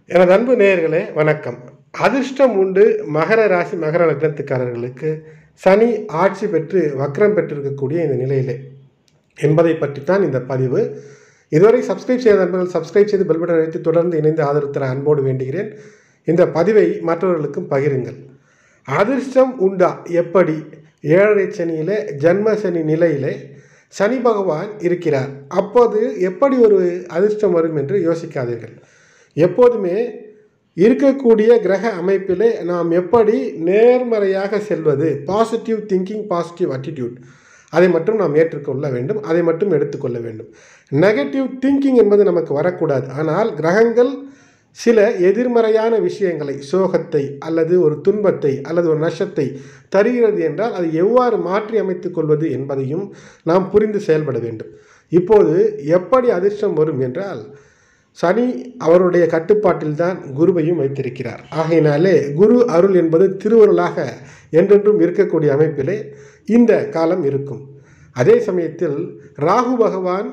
எனது அன்பு நேயர்களே வணக்கம் அதிர்ஷ்டம் உண்டு மகர ராசி மகர லக்னத்துக்காரர்களுக்கு சனி ஆட்சி பெற்று வக்ரம் பெற்றிருக்கக்கூடிய இந்த நிலையிலே என்பதை பற்றித்தான் இந்த பதிவு இதுவரை சப்ஸ்கிரைப் செய்த நண்பர்கள் சப்ஸ்கிரைப் செய்து பெல் பட்டன் அழைத்து தொடர்ந்து இணைந்து ஆதரவு தர அன்போடு வேண்டுகிறேன் இந்த பதிவை மற்றவர்களுக்கும் பகிருங்கள் அதிர்ஷ்டம் உண்டா எப்படி ஏழரை சனியிலே ஜன்ம சனி நிலையிலே சனி பகவான் இருக்கிறார் அப்போது எப்படி ஒரு அதிர்ஷ்டம் வரும் என்று யோசிக்காதீர்கள் எப்போதுமே இருக்கக்கூடிய கிரக அமைப்பிலே நாம் எப்படி நேர்மறையாக செல்வது பாசிட்டிவ் திங்கிங் பாசிட்டிவ் attitude அதை மட்டும் நாம் ஏற்றுக்கொள்ள வேண்டும் அதை மட்டும் எடுத்துக்கொள்ள வேண்டும் நெகட்டிவ் திங்கிங் என்பது நமக்கு வரக்கூடாது ஆனால் கிரகங்கள் சில எதிர்மறையான விஷயங்களை சோகத்தை அல்லது ஒரு துன்பத்தை அல்லது ஒரு நஷ்டத்தை தருகிறது என்றால் அதை எவ்வாறு மாற்றி அமைத்துக் கொள்வது என்பதையும் நாம் புரிந்து செயல்பட வேண்டும் இப்போது எப்படி அதிர்ஷ்டம் வரும் என்றால் சனி அவருடைய கட்டுப்பாட்டில் தான் குருவையும் வைத்திருக்கிறார் ஆகையினாலே குரு அருள் என்பது திருவருளாக என்றென்றும் இருக்கக்கூடிய அமைப்பிலே இந்த காலம் இருக்கும் அதே சமயத்தில் ராகு பகவான்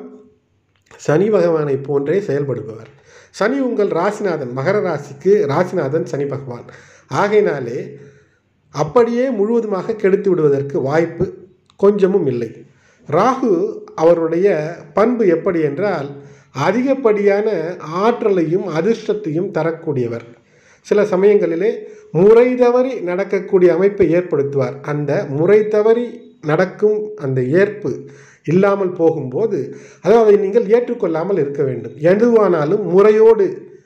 சனி பகவானை போன்றே செயல்படுபவர் சனி உங்கள் ராசிநாதன் மகர ராசிக்கு ராசிநாதன் சனி பகவான் ஆகையினாலே அப்படியே முழுவதுமாக கெடுத்து விடுவதற்கு வாய்ப்பு கொஞ்சமும் இல்லை ராகு அவருடைய பண்பு எப்படி என்றால் அதிகப்படியான ஆற்றலையும் அதிர்ஷ்டத்தையும் தரக்கூடியவர் சில சமயங்களிலே முறை தவறி நடக்கக்கூடிய அமைப்பை ஏற்படுத்துவார் அந்த முறை தவறி நடக்கும் அந்த ஏற்பு இல்லாமல் போகும்போது அதாவது அதை நீங்கள் ஏற்றுக்கொள்ளாமல் இருக்க வேண்டும் எதுவானாலும் முறையோடு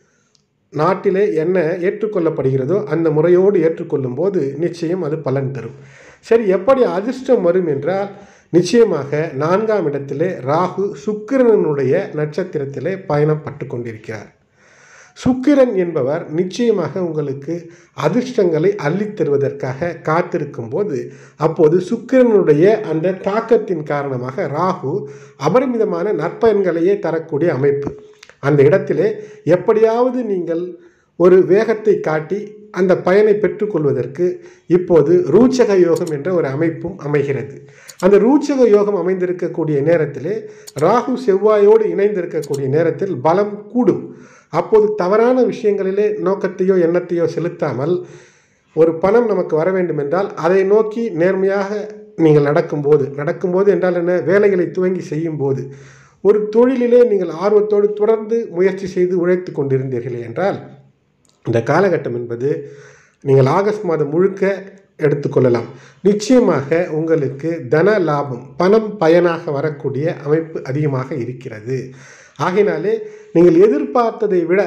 நாட்டிலே என்ன ஏற்றுக்கொள்ளப்படுகிறதோ அந்த முறையோடு ஏற்றுக்கொள்ளும் போது நிச்சயம் அது பலன் தரும் சரி எப்படி அதிர்ஷ்டம் வரும் என்றால் நிச்சயமாக நான்காம் இடத்திலே ராகு சுக்கிரனுடைய நட்சத்திரத்திலே பயணப்பட்டு கொண்டிருக்கிறார் சுக்கிரன் என்பவர் நிச்சயமாக உங்களுக்கு அதிர்ஷ்டங்களை அள்ளித் தருவதற்காக காத்திருக்கும் போது அப்போது சுக்கிரனுடைய அந்த தாக்கத்தின் காரணமாக ராகு அபரிமிதமான நற்பயன்களையே தரக்கூடிய அமைப்பு அந்த இடத்திலே எப்படியாவது நீங்கள் ஒரு வேகத்தை காட்டி அந்த பயனை பெற்றுக்கொள்வதற்கு இப்போது ரூச்சக யோகம் என்ற ஒரு அமைப்பும் அமைகிறது அந்த ரூச்சக யோகம் அமைந்திருக்கக்கூடிய நேரத்திலே ராகு செவ்வாயோடு இணைந்திருக்கக்கூடிய நேரத்தில் பலம் கூடும் அப்போது தவறான விஷயங்களிலே நோக்கத்தையோ எண்ணத்தையோ செலுத்தாமல் ஒரு பணம் நமக்கு வர வேண்டும் என்றால் அதை நோக்கி நேர்மையாக நீங்கள் நடக்கும்போது நடக்கும்போது என்றால் என்ன வேலைகளை துவங்கி செய்யும்போது ஒரு தொழிலிலே நீங்கள் ஆர்வத்தோடு தொடர்ந்து முயற்சி செய்து உழைத்து கொண்டிருந்தீர்கள் என்றால் இந்த காலகட்டம் என்பது நீங்கள் ஆகஸ்ட் மாதம் முழுக்க எடுத்துக்கொள்ளலாம் நிச்சயமாக உங்களுக்கு தன லாபம் பணம் பயனாக வரக்கூடிய அமைப்பு அதிகமாக இருக்கிறது ஆகையினாலே நீங்கள் எதிர்பார்த்ததை விட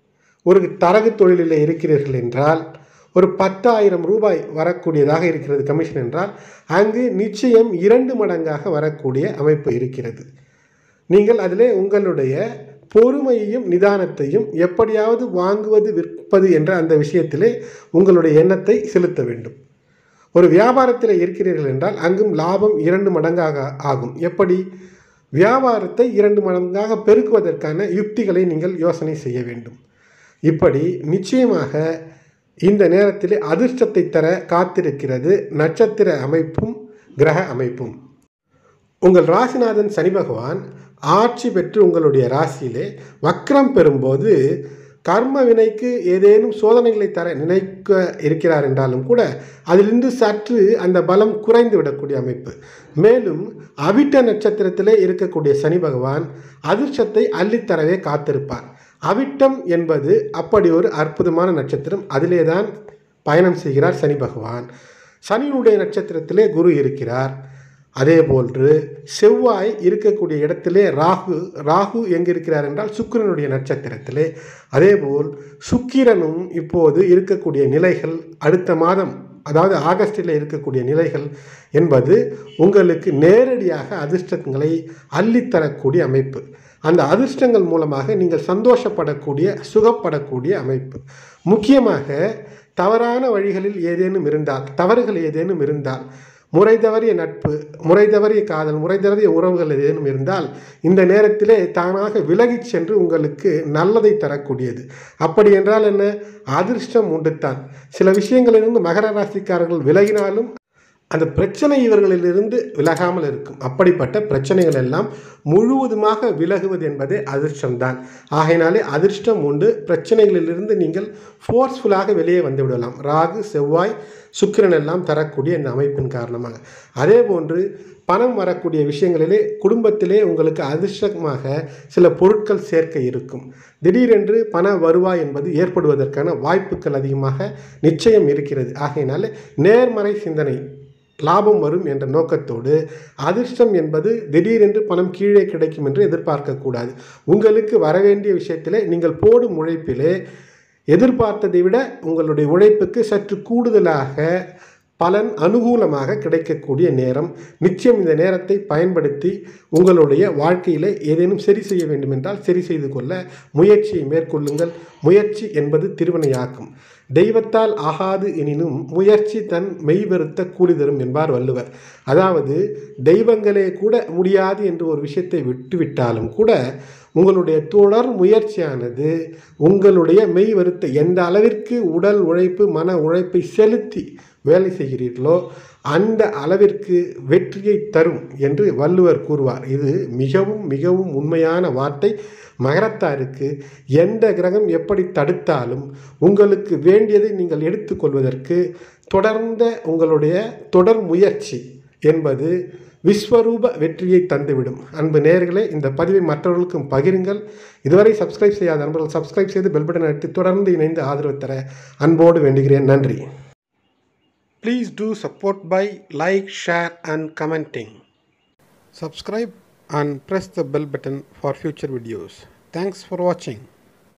ஒரு தரகு தொழிலில் இருக்கிறீர்கள் என்றால் ஒரு பத்தாயிரம் ரூபாய் வரக்கூடியதாக இருக்கிறது கமிஷன் என்றால் அங்கு நிச்சயம் இரண்டு மடங்காக வரக்கூடிய அமைப்பு இருக்கிறது நீங்கள் அதிலே உங்களுடைய பொறுமையையும் நிதானத்தையும் எப்படியாவது வாங்குவது விற்பது என்ற அந்த விஷயத்திலே உங்களுடைய எண்ணத்தை செலுத்த வேண்டும் ஒரு வியாபாரத்தில் இருக்கிறீர்கள் என்றால் அங்கும் லாபம் இரண்டு மடங்காக ஆகும் எப்படி வியாபாரத்தை இரண்டு மடங்காக பெருக்குவதற்கான யுக்திகளை நீங்கள் யோசனை செய்ய வேண்டும் இப்படி நிச்சயமாக இந்த நேரத்தில் அதிர்ஷ்டத்தை தர காத்திருக்கிறது நட்சத்திர அமைப்பும் கிரக அமைப்பும் உங்கள் ராசிநாதன் சனி பகவான் ஆட்சி பெற்று உங்களுடைய ராசியிலே வக்ரம் பெறும்போது கர்ம வினைக்கு ஏதேனும் சோதனைகளை தர நினைக்க இருக்கிறார் என்றாலும் கூட அதிலிருந்து சற்று அந்த பலம் குறைந்து விடக்கூடிய அமைப்பு மேலும் அவிட்ட நட்சத்திரத்திலே இருக்கக்கூடிய சனி பகவான் அதிர்ஷ்டத்தை அள்ளித்தரவே காத்திருப்பார் அவிட்டம் என்பது அப்படி ஒரு அற்புதமான நட்சத்திரம் அதிலே தான் பயணம் செய்கிறார் சனி பகவான் சனியினுடைய நட்சத்திரத்திலே குரு இருக்கிறார் அதே போன்று செவ்வாய் இருக்கக்கூடிய இடத்திலே ராகு ராகு எங்கே இருக்கிறார் என்றால் சுக்கிரனுடைய நட்சத்திரத்திலே அதேபோல் சுக்கிரனும் இப்போது இருக்கக்கூடிய நிலைகள் அடுத்த மாதம் அதாவது ஆகஸ்டில் இருக்கக்கூடிய நிலைகள் என்பது உங்களுக்கு நேரடியாக அதிர்ஷ்டங்களை அள்ளித்தரக்கூடிய அமைப்பு அந்த அதிர்ஷ்டங்கள் மூலமாக நீங்கள் சந்தோஷப்படக்கூடிய சுகப்படக்கூடிய அமைப்பு முக்கியமாக தவறான வழிகளில் ஏதேனும் இருந்தால் தவறுகள் ஏதேனும் இருந்தால் முறை தவறிய நட்பு முறை தவறிய காதல் முறை தவறிய உறவுகள் ஏதேனும் இருந்தால் இந்த நேரத்திலே தானாக விலகிச் சென்று உங்களுக்கு நல்லதை தரக்கூடியது அப்படி என்றால் என்ன அதிர்ஷ்டம் உண்டுத்தான் சில விஷயங்களிலிருந்து மகர ராசிக்காரர்கள் விலகினாலும் அந்த பிரச்சனை இவர்களிலிருந்து விலகாமல் இருக்கும் அப்படிப்பட்ட பிரச்சனைகள் எல்லாம் முழுவதுமாக விலகுவது என்பதே அதிர்ஷ்டம்தான் ஆகையினாலே அதிர்ஷ்டம் உண்டு பிரச்சனைகளிலிருந்து நீங்கள் ஃபோர்ஸ்ஃபுல்லாக வெளியே வந்து விடலாம் ராகு செவ்வாய் சுக்கிரன் எல்லாம் தரக்கூடிய இந்த அமைப்பின் காரணமாக அதே போன்று பணம் வரக்கூடிய விஷயங்களிலே குடும்பத்திலே உங்களுக்கு அதிர்ஷ்டமாக சில பொருட்கள் சேர்க்க இருக்கும் திடீரென்று பண வருவாய் என்பது ஏற்படுவதற்கான வாய்ப்புகள் அதிகமாக நிச்சயம் இருக்கிறது ஆகையினால நேர்மறை சிந்தனை லாபம் வரும் என்ற நோக்கத்தோடு அதிர்ஷ்டம் என்பது திடீரென்று பணம் கீழே கிடைக்கும் என்று எதிர்பார்க்கக்கூடாது உங்களுக்கு வரவேண்டிய விஷயத்திலே நீங்கள் போடும் உழைப்பிலே எதிர்பார்த்ததை விட உங்களுடைய உழைப்புக்கு சற்று கூடுதலாக பலன் அனுகூலமாக கிடைக்கக்கூடிய நேரம் நிச்சயம் இந்த நேரத்தை பயன்படுத்தி உங்களுடைய வாழ்க்கையில் ஏதேனும் சரி செய்ய வேண்டும் என்றால் சரி செய்து கொள்ள முயற்சியை மேற்கொள்ளுங்கள் முயற்சி என்பது திருவினையாக்கும் தெய்வத்தால் ஆகாது எனினும் முயற்சி தன் மெய்வருத்த கூலி தரும் என்பார் வள்ளுவர் அதாவது தெய்வங்களே கூட முடியாது என்று ஒரு விஷயத்தை விட்டுவிட்டாலும் கூட உங்களுடைய தொடர் முயற்சியானது உங்களுடைய மெய் வருத்த எந்த அளவிற்கு உடல் உழைப்பு மன உழைப்பை செலுத்தி வேலை செய்கிறீர்களோ அந்த அளவிற்கு வெற்றியை தரும் என்று வள்ளுவர் கூறுவார் இது மிகவும் மிகவும் உண்மையான வார்த்தை மகரத்தாருக்கு எந்த கிரகம் எப்படி தடுத்தாலும் உங்களுக்கு வேண்டியதை நீங்கள் எடுத்துக்கொள்வதற்கு தொடர்ந்த உங்களுடைய தொடர் முயற்சி என்பது விஸ்வரூப வெற்றியை தந்துவிடும் அன்பு நேயர்களே இந்த பதிவை மற்றவர்களுக்கும் பகிருங்கள் இதுவரை சப்ஸ்கிரைப் செய்யாத நண்பர்கள் சப்ஸ்கிரைப் செய்து பெல் பட்டன் அழுத்தி தொடர்ந்து இணைந்து ஆதரவு தர அன்போடு வேண்டுகிறேன் நன்றி please do support by like share and commenting subscribe and press the bell button for future videos thanks for watching